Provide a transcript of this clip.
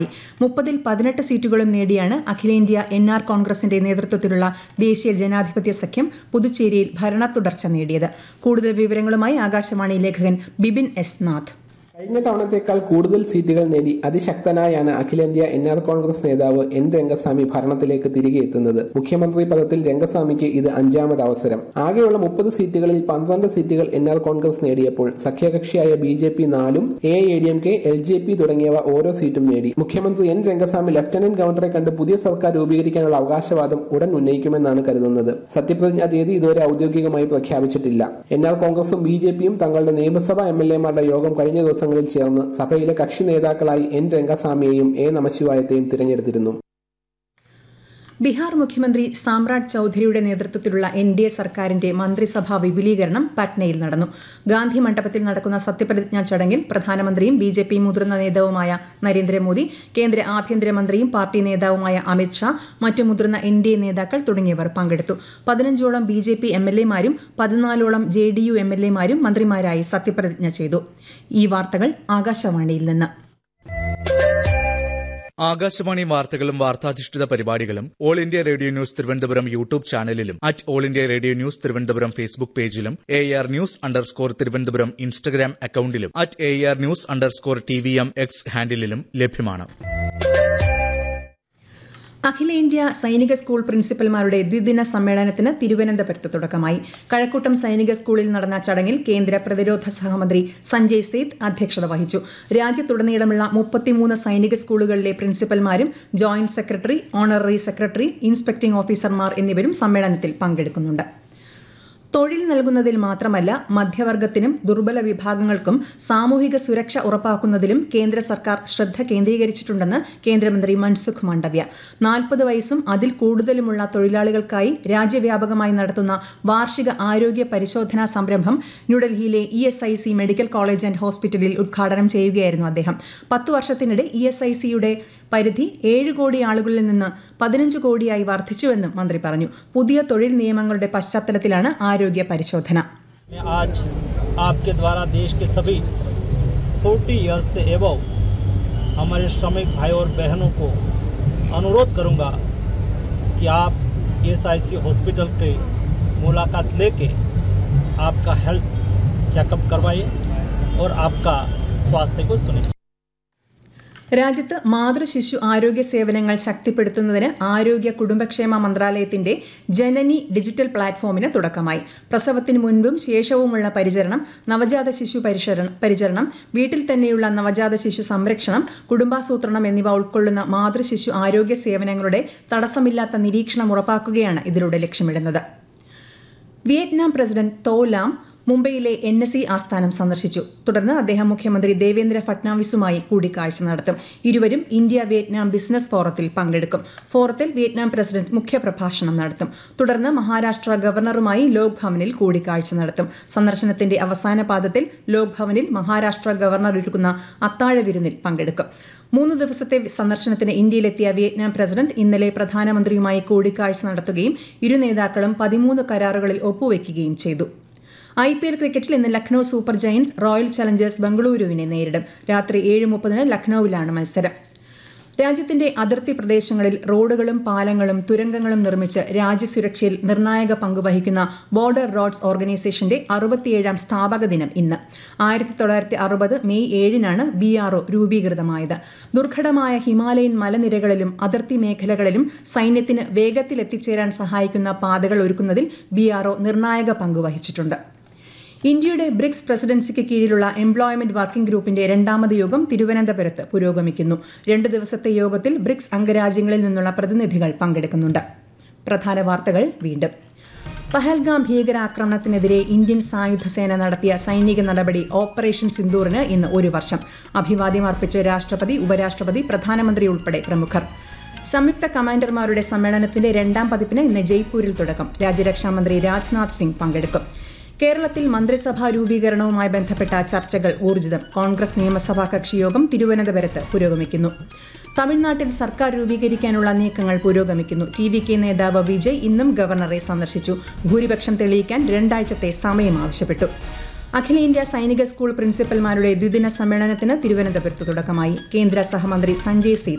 മുപ്പതിൽ പതിനെട്ട് സീറ്റുകളും നേടിയാണ് അഖിലേന്ത്യാ എൻ ആർ കോൺഗ്രസിന്റെ നേതൃത്വത്തിലുള്ള ദേശീയ ജനാധിപത്യ സഖ്യം പുതുച്ചേരിയിൽ ഭരണ തുടർച്ച നേടിയത് കൂടുതൽ വിവരങ്ങളുമായി ആകാശവാണി ലേഖകൻ ബിബിൻ എസ് നാഥ് കഴിഞ്ഞ തവണത്തേക്കാൾ കൂടുതൽ സീറ്റുകൾ നേടി അതിശക്തനായാണ് അഖിലേന്ത്യാ എൻ ആർ കോൺഗ്രസ് നേതാവ് എൻ രംഗസ്വാമി ഭരണത്തിലേക്ക് തിരികെ എത്തുന്നത് മുഖ്യമന്ത്രി പദത്തിൽ രംഗസ്വാമിക്ക് ഇത് അഞ്ചാമത് അവസരം ആകെയുള്ള മുപ്പത് സീറ്റുകളിൽ പന്ത്രണ്ട് സീറ്റുകൾ എൻ ആർ കോൺഗ്രസ് നേടിയപ്പോൾ സഖ്യകക്ഷിയായ ബി ജെ പി നാലും A I D M K L J P തുടങ്ങിയവ ഓരോ സീറ്റും നേടി മുഖ്യമന്ത്രി എൻ രംഗസ്വാമി ലഫ്റ്റനന്റ് ഗവർണറെ കണ്ട് പുതിയ സർക്കാർ രൂപീകരിക്കാനുള്ള അവകാശവാദം ഉടൻ ഉന്നയിക്കുമെന്നാണ് കരുതുന്നത് സത്യപ്രതിജ്ഞാ തീയതി ഇതുവരെ ഔദ്യോഗികമായി പ്രഖ്യാപിച്ചിട്ടില്ല എൻ ആർ കോൺഗ്രസും ബി ജെ പിയും തങ്ങളുടെ നിയമസഭാ എം എൽ എമാരുടെ യോഗം കഴിഞ്ഞ ദിവസങ്ങളിൽ ചേർന്ന് സഭയിലെ കക്ഷി നേതാക്കളായി എൻ രംഗസ്വാമിയെയും എ നമശിവായത്തെയും തിരഞ്ഞെടുത്തിരുന്നു ബീഹാർ മുഖ്യമന്ത്രി സാമ്രാട് ചൌധരിയുടെ നേതൃത്വത്തിലുള്ള എൻ ഡി എ സർക്കാരിന്റെ മന്ത്രിസഭാ വിപുലീകരണം പട്നയിൽ നടന്നു ഗാന്ധി മണ്ഡപത്തിൽ നടക്കുന്ന സത്യപ്രതിജ്ഞാ ചടങ്ങിൽ പ്രധാനമന്ത്രിയും ബി ജെ പി മുതിർന്ന നേതാവുമായ നരേന്ദ്രമോദി കേന്ദ്ര ആഭ്യന്തരമന്ത്രിയും പാർട്ടി നേതാവുമായ അമിത് ഷാ മറ്റു മുതിർന്ന എൻ ഡി എ നേതാക്കൾ തുടങ്ങിയവർ പങ്കെടുത്തു പതിനഞ്ചോളം B J P M L എമാരും പതിനാലോളം J D U M L എമാരും മന്ത്രിമാരായി സത്യപ്രതിജ്ഞ ചെയ്തു ഈ വാർത്തകൾ ആകാശവാണിയിൽ നിന്ന് ആകാശവാണി വാർത്തകളും വാർത്താധിഷ്ഠിത പരിപാടികളും all India radio news Thiruvananthapuram YouTube ചാനലിലും at all India radio news Thiruvananthapuram Facebook പേജിലും A R news underscore Thiruvananthapuram Instagram അക്കൌണ്ടിലും at A R news underscore T V M X ഹാൻഡിലും ലഭ്യമാണ് അഖിലേന്ത്യാ സൈനിക സ്കൂൾ പ്രിൻസിപ്പൽമാരുടെ ദ്വിദിന സമ്മേളനത്തിന് തിരുവനന്തപുരത്ത് തുടക്കമായി കഴക്കൂട്ടം സൈനിക സ്കൂളിൽ നടന്ന ചടങ്ങിൽ കേന്ദ്ര പ്രതിരോധ സഹമന്ത്രി സഞ്ജയ് സേത്ത് അധ്യക്ഷത വഹിച്ചു രാജ്യത്തുടനീളമുള്ള മുപ്പത്തിമൂന്ന് സൈനിക സ്കൂളുകളിലെ പ്രിൻസിപ്പൽമാരും joint secretary honorary secretary inspecting ഓഫീസർമാർ എന്നിവരും സമ്മേളനത്തിൽ പങ്കെടുക്കുന്നുണ്ട് തൊഴിൽ നൽകുന്നതിൽ മാത്രമല്ല മധ്യവർഗത്തിനും ദുർബല വിഭാഗങ്ങൾക്കും സാമൂഹിക സുരക്ഷ ഉറപ്പാക്കുന്നതിലും കേന്ദ്ര സർക്കാർ ശ്രദ്ധ കേന്ദ്രീകരിച്ചിട്ടുണ്ടെന്ന് കേന്ദ്രമന്ത്രി മൻസുഖ് മാണ്ഡവ്യ നാൽപ്പത് വയസ്സും അതിൽ കൂടുതലുമുള്ള തൊഴിലാളികൾക്കായി രാജ്യവ്യാപകമായി നടത്തുന്ന വാർഷിക ആരോഗ്യ പരിശോധനാ സംരംഭം ന്യൂഡൽഹിയിലെ E S I C medical college and ഹോസ്പിറ്റലിൽ ഉദ്ഘാടനം ചെയ്യുകയായിരുന്നു അദ്ദേഹം പത്തു വർഷത്തിനിടെ ഇ എസ് ഐ സിയുടെ പരിധി ഏഴ് കോടി ആളുകളിൽ നിന്ന് പതിനഞ്ച് കോടിയായി വർദ്ധിച്ചുവെന്നും മന്ത്രി പറഞ്ഞു പുതിയ തൊഴിൽ നിയമങ്ങളുടെ പശ്ചാത്തലത്തിലാണ് ആരോഗ്യ പരിശോധന मैं आज आपके द्वारा देश के सभी 40 इयर्स से एबव हमारे श्रमिक भाई और बहनों को अनुरोध करूंगा कि आप एस हॉस्पिटल की मुलाकात लेके आपका हेल्थ चेकअप करवाइए और आपका स्वास्थ्य को सुनिश्चित രാജ്യത്ത് മാതൃശിശു ആരോഗ്യ സേവനങ്ങൾ ശക്തിപ്പെടുത്തുന്നതിന് ആരോഗ്യ കുടുംബക്ഷേമ മന്ത്രാലയത്തിന്റെ ജനനി ഡിജിറ്റൽ പ്ലാറ്റ്ഫോമിന് തുടക്കമായി പ്രസവത്തിന് മുൻപും ശേഷവുമുള്ള പരിചരണം നവജാത ശിശു പരിചരണം പരിചരണം വീട്ടിൽ തന്നെയുള്ള നവജാത ശിശു സംരക്ഷണം കുടുംബാസൂത്രണം എന്നിവ ഉൾക്കൊള്ളുന്ന മാതൃശിശു ആരോഗ്യ സേവനങ്ങളുടെ തടസ്സമില്ലാത്ത നിരീക്ഷണം ഉറപ്പാക്കുകയാണ് ഇതിലൂടെ ലക്ഷ്യമിടുന്നത് വിയറ്റ്നാം പ്രസിഡന്റ് തോ ലാം മുംബൈയിലെ എൻ എസ് സി ആസ്ഥാനം സന്ദർശിച്ചു തുടർന്ന് അദ്ദേഹം മുഖ്യമന്ത്രി ദേവേന്ദ്ര ഫട്നാവിസുമായി കൂടിക്കാഴ്ച നടത്തും ഇരുവരും ഇന്ത്യ വിയറ്റ്നാം ബിസിനസ് ഫോറത്തിൽ പങ്കെടുക്കും ഫോറത്തിൽ വിയറ്റ്നാം പ്രസിഡന്റ് മുഖ്യപ്രഭാഷണം നടത്തും തുടർന്ന് മഹാരാഷ്ട്ര ഗവർണറുമായി ലോക് ഭവനിൽ കൂടിക്കാഴ്ച നടത്തും സന്ദർശനത്തിന്റെ അവസാന പാദത്തിൽ ലോക് ഭവനിൽ മഹാരാഷ്ട്ര ഗവർണർ ഒരുക്കുന്ന അത്താഴ വിരുന്നിൽ പങ്കെടുക്കും മൂന്ന് ദിവസത്തെ സന്ദർശനത്തിന് ഇന്ത്യയിലെത്തിയ വിയറ്റ്നാം പ്രസിഡന്റ് ഇന്നലെ പ്രധാനമന്ത്രിയുമായി കൂടിക്കാഴ്ച നടത്തുകയും ഇരു നേതാക്കളും പതിമൂന്ന് കരാറുകളിൽ ഒപ്പുവെക്കുകയും ചെയ്തു ഐ പി എൽ ക്രിക്കറ്റിൽ ഇന്ന് Lucknow super giants royal challengers ബംഗളൂരുവിനെ നേരിടും രാത്രി ഏഴ് മുപ്പതിന് ലക്നൌവിലാണ് മത്സരം രാജ്യത്തിന്റെ അതിർത്തി പ്രദേശങ്ങളിൽ റോഡുകളും പാലങ്ങളും തുരങ്കങ്ങളും നിർമ്മിച്ച് രാജ്യസുരക്ഷയിൽ നിർണായക പങ്കുവഹിക്കുന്ന ബോർഡർ റോഡ്സ് ഓർഗനൈസേഷന്റെ അറുപത്തിയേഴാം സ്ഥാപക ദിനം ഇന്ന് ആയിരത്തി തൊള്ളായിരത്തി അറുപത് മെയ് ഏഴിനാണ് ബി ആർ ഒ രൂപീകൃതമായത് ദുർഘടമായ ഹിമാലയൻ മലനിരകളിലും അതിർത്തി മേഖലകളിലും സൈന്യത്തിന് വേഗത്തിൽ എത്തിച്ചേരാൻ സഹായിക്കുന്ന പാതകൾ ഒരുക്കുന്നതിൽ ബി ആർ ഒ നിർണായക പങ്കുവഹിച്ചിട്ടുണ്ട് ഇന്ത്യയുടെ ബ്രിക്സ് പ്രസിഡൻസിക്ക് കീഴിലുള്ള എംപ്ലോയ്മെന്റ് വർക്കിംഗ് ഗ്രൂപ്പിന്റെ രണ്ടാമത് യോഗം തിരുവനന്തപുരത്ത് പുരോഗമിക്കുന്നു രണ്ട് ദിവസത്തെ യോഗത്തിൽ ബ്രിക്സ് അംഗരാജ്യങ്ങളിൽ നിന്നുള്ള പ്രതിനിധികൾ പങ്കെടുക്കുന്നുണ്ട് പ്രധാന വാർത്തകൾ വീണ്ടും പഹൽഗാം ഭീകരാക്രമണത്തിനെതിരെ ഇന്ത്യൻ സായുധ സേന നടത്തിയ സൈനിക നടപടി ഓപ്പറേഷൻ സിന്ദൂറിന് ഇന്ന് ഒരു വർഷം അഭിവാദ്യം അർപ്പിച്ച് രാഷ്ട്രപതി ഉപരാഷ്ട്രപതി പ്രധാനമന്ത്രി ഉൾപ്പെടെ പ്രമുഖർ സംയുക്ത കമാൻഡർമാരുടെ സമ്മേളനത്തിന്റെ രണ്ടാം പതിപ്പിന് ഇന്ന് ജയ്പൂരിൽ തുടക്കം രാജ്യരക്ഷാമന്ത്രി രാജ്നാഥ് സിംഗ് പങ്കെടുക്കും കേരളത്തിൽ മന്ത്രിസഭാ രൂപീകരണവുമായി ബന്ധപ്പെട്ട ചർച്ചകൾ ഊർജിതം കോൺഗ്രസ് നിയമസഭാ കക്ഷിയോഗം തിരുവനന്തപുരത്ത് പുരോഗമിക്കുന്നു തമിഴ്നാട്ടിൽ സർക്കാർ രൂപീകരിക്കാനുള്ള നീക്കങ്ങൾ പുരോഗമിക്കുന്നു ടി വി കെ നേതാവ് വിജയ് ഇന്നും ഗവർണറെ സന്ദർശിച്ചു ഭൂരിപക്ഷം തെളിയിക്കാൻ രണ്ടാഴ്ചത്തെ സമയം ആവശ്യപ്പെട്ടു അഖിലേന്ത്യാ സൈനിക സ്കൂൾ പ്രിൻസിപ്പൽമാരുടെ ദ്വിദിന സമ്മേളനത്തിന് തിരുവനന്തപുരത്ത് തുടക്കമായി കേന്ദ്ര സഹമന്ത്രി സഞ്ജയ് സി